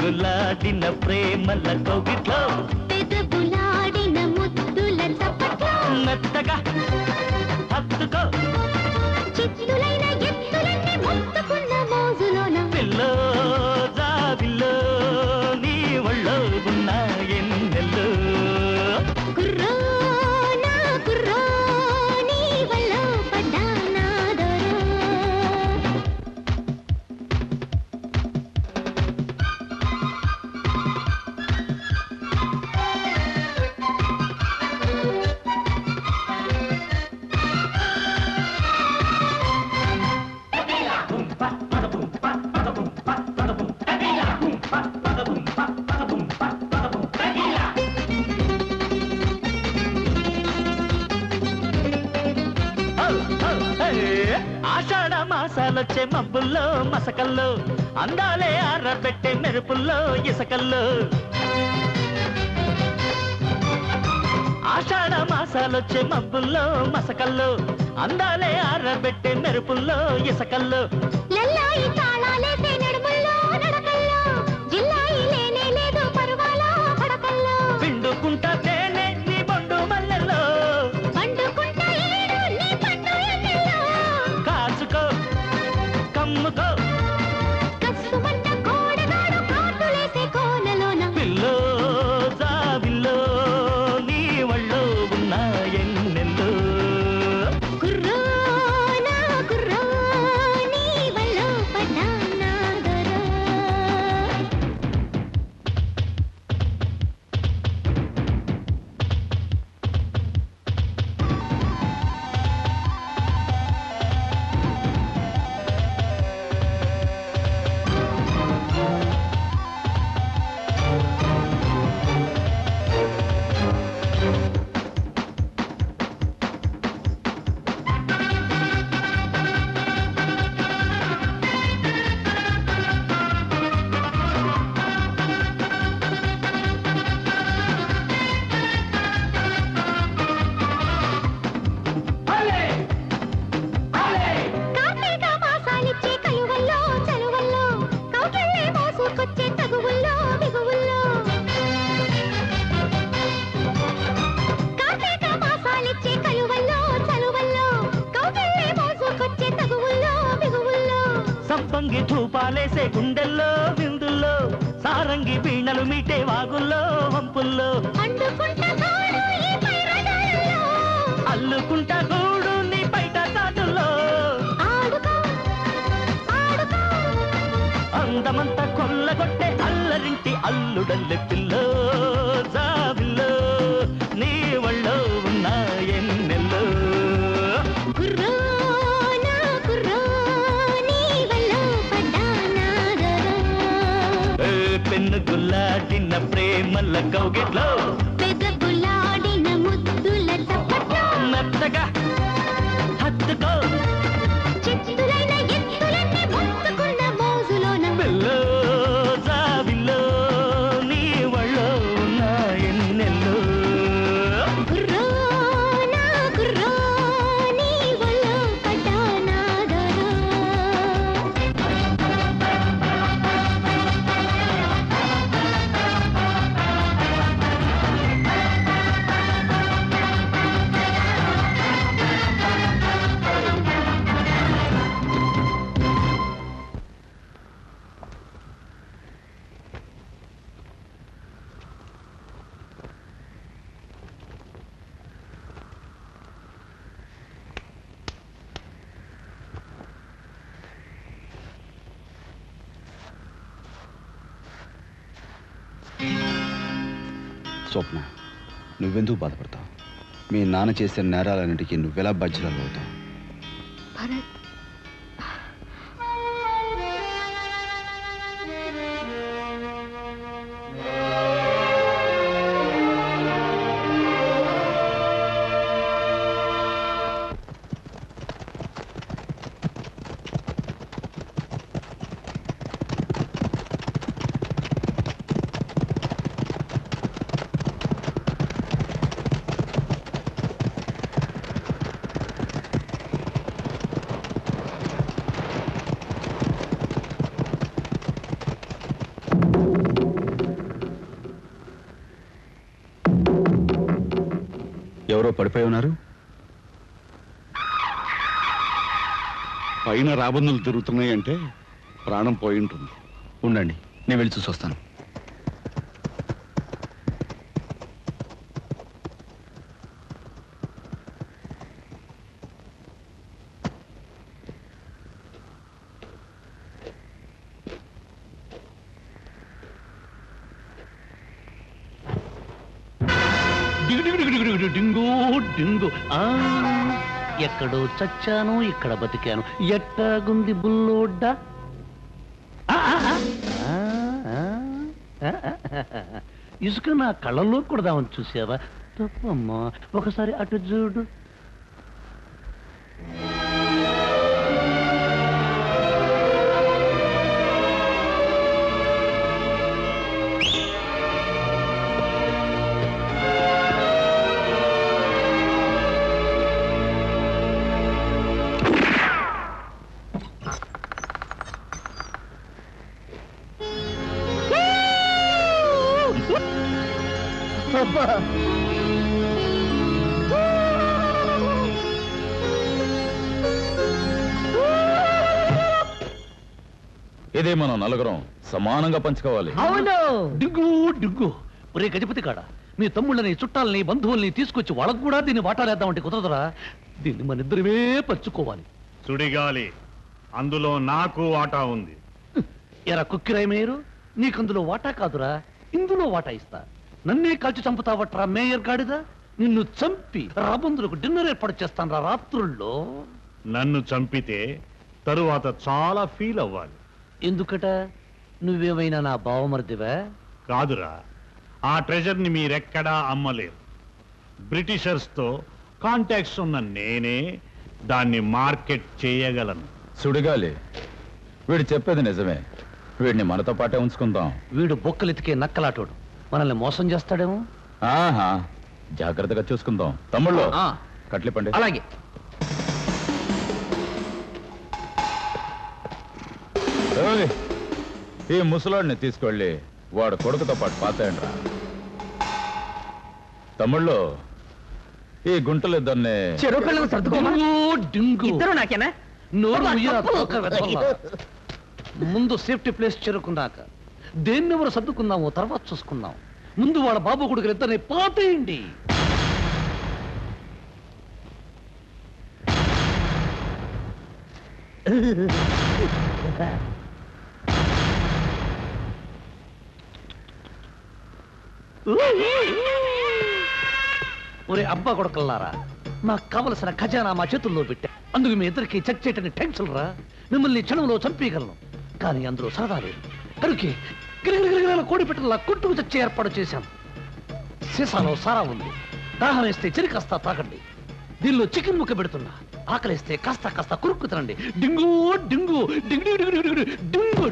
పెనుగులాడిన ప్రేమల కౌగిట్లో పెదవులాడిన ముద్దుల చప్పట్లో మెత్తగా హత్తుకో చిత్తులైన ఎత్తులన్నీ ముత్తుకున్న మోజులోన పిల్లో జాబిల్లో నీ ఒళ్ళో ఉన్న ఎన్నెల్లో కుర్రో నా కుర్రో నీ వల్ల పడ్డా నా దొరో ఆషాఢ మాసాలొచ్చే మబ్బుల్లో మసకల్లో అందాలే ఆరబెట్టే మెరుపుల్లో ఇసకల్లో ఆషాఢ మాసాలొచ్చే మబ్బుల్లో మసకల్లో అందాలే ఆరబెట్టే మెరుపుల్లో ఇసకల్లో లల్లాయి తాళాలేసే నడుముల్లో నడకల్లో జిల్లాయి లేనే లేదు పరువాలో పడకల్లో పిండుకుంటా తేనె నీ బొండు మల్లెల్లో పండుకుంటా ఏడు నీ పండు ఎన్నెల్లో కాచుకో కమ్ముకో కస్సుమంట కోడగాడు కాటులేసే కోనలోన పిల్లో జాబిల్లో నీ ఒళ్ళో ఉన్న ఎన్నెల్లో కుర్రో నా కుర్రో నీ వల్ల పడ్డా నా దొరో కార్తీక మాసాలిచ్చే కలువల్లో చలువల్లో కౌగిళ్ళే మోసుకొచ్చే తగువుల్లో బిగువుల్లో కార్తీక మాసాలిచ్చే కలువల్లో చలువల్లో కౌగిళ్ళే మోసుకొచ్చే తగువుల్లో బిగువుల్లో సంపంగి ధూపాలేసే గుండెల్లో విందుల్లో సారంగి వీణలు మీటే వాగుల్లో వంపుల్లో అండుకుంట తోడు ఈ పైరగాళ్ళలో అల్లుకుంటా గూడు నీ బయట చాటుల్లో ఆడుకో ఆడుకో అందమంతా కొల్లగొట్టే అల్లరింటి అల్లుడల్లె పిల్లో జాబిల్లో నీ ఒళ్ళో ఉన్న ఎన్నెల్లో కుర్రో నా కుర్రో నీ వల్ల పడ్డా నా దొరో ఏ పెన్ను గుల్లాడిన ప్రేమల కౌగిట్లో పెదవులాడిన ముద్దుల చప్పట్లో మెత్తగా హత్తుకో చిత్తులైన ఎత్తులన్నీ ముత్తుకున్న మోజులోన పిల్లో జాబిల్లో నీ ఒళ్ళో ఉన్న ఎన్నెల్లో కుర్రో నా కుర్రో నీ వల్ల పడ్డా నా దొరో స్వప్న నువ్వెందుకు బాధపడతావు మీ నాన్న చేసిన నేరాలన్నిటికీ నువ్వెలా బాధ్యురాలు అవుతావు భరత్ ఎవరో పడిపోయి ఉన్నారు పైన రాబందులు తిరుగుతున్నాయి అంటే ప్రాణం పోయి ఉంటుంది ఉండండి నేను వెళ్ళి చూసి వస్తాను డింగు డింగు డింగు డింగు డింగు డింగు డింగు ఆ ఎక్కడో చచ్చాను ఇక్కడ బతికాను ఎట్టాగుంది బుల్లోడ్డ ఆ, ఆ, ఆ. ఆ, ఆ, ఆ, ఆ. ఇసుక నా కళ్ళల్లో కొడదామని చూసావా తప్పమ్మా ఒకసారి అటు చూడు ఇదే మనం నలుగురం సమానంగా పంచుకోవాలి అవును డింగు డింగు ఒరే గజపతి కాడ మీ తమ్ముళ్ళని చుట్టాలని బంధువుల్ని తీసుకొచ్చి వాళ్ళకు కూడా దీన్ని వాటాలేద్దామంటే కుదరదురా దీన్ని మన ఇద్దరమే పంచుకోవాలి సుడిగాలి అందులో నాకు వాటా ఉంది ఎరా కుక్కిరాయి మేయరు నీకందులో వాటా కాదురా ఇందులో వాటా ఇస్తా నన్నే కాల్చి చంపుతావట్రా మేయర్ గాడిదా నిన్ను చంపి రాబందులకు డిన్నర్ ఏర్పాటు చేస్తాను రా రాత్రుల్లో నన్ను చంపితే తరువాత చాలా ఫీల్ అవ్వాలి ఎందుకట నువ్వేమైనా నా బావమరిదివా కాదురా ఆ ట్రెజర్ని మీరెక్కడా అమ్మలేరు బ్రిటిషర్స్తో కాంటాక్ట్స్ ఉన్న నేనే దాన్ని మార్కెట్ చేయగలను సుడిగాలి వీడు చెప్పేది నిజమే వీడిని మనతో పాటే ఉంచుకుందాం వీడు బొక్కలెతికే నక్కలాటోడు మనల్ని మోసం చేస్తాడేమో ఆహా జాగ్రత్తగా చూసుకుందాం తమ్ముళ్ళు ఆ. కట్లిపండి అలాగే ఓయ్, ఈ ముసలాడిని తీసుకెళ్ళి వాడు కొడుకుతో పాటు పాతేయండి రా తమ్ముళ్ళు ఈ గుంటలిద్దరిని చెరుకులను సర్దుకోమా డింగు, డింగు. ఇద్దరు నాకేనా నోరు అబ్బా, ముయ్యరా, తప్పు. తోక వెతకలా. ముందు సేఫ్టీ ప్లేస్ చేరుకున్నాక దేన్ని ఎవరు సర్దుకుందామో తర్వాత చూసుకుందాం ముందు వాళ్ళ బాబు కొడుకులు ఇద్దరిని పాతేయండి ఒరే అబ్బా కొడకల్లారా నాకు కావలసిన ఖజానా మా చేతుల్లో పెట్టా అందుకు మీ ఇద్దరికి చచ్చేటని టెన్షన్ రా మిమ్మల్ని క్షణంలో చంపేయగలను కానీ అందులో సరదా లేదు కనుకే గిరగిరగిరగిర కోడి పెట్టలా కొట్టుకు చచ్చే ఏర్పాటు చేశాం సీసాలో సారా ఉంది దాహం వేస్తే చెరి కాస్త తాకండి దీనిలో చికెన్ ముక్క పెడుతున్నా ఆకలిస్తే కాస్త కాస్త కురుక్కు తినండి డింగు డింగు డింగు డింగు డింగు డింగు డింగు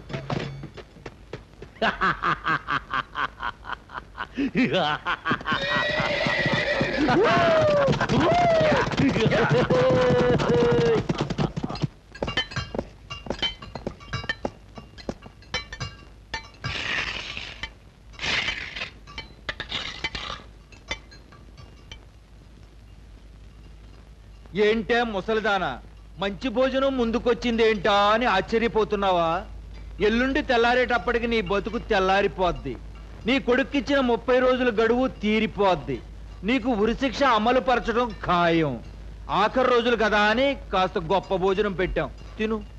ఏంటే ముసలిదానా మంచి భోజనం ముందుకొచ్చిందేంటా అని ఆశ్చర్యపోతున్నావా ఎల్లుండి తెల్లారేటప్పటికి నీ బతుకు తెల్లారిపోద్ది నీ కొడుక్కిచ్చిన ముప్పై రోజుల గడువు తీరిపోద్ది నీకు ఉరిశిక్ష అమలు పరచడం ఖాయం ఆఖరి రోజులు కదా అని కాస్త గొప్ప భోజనం పెట్టాం తిను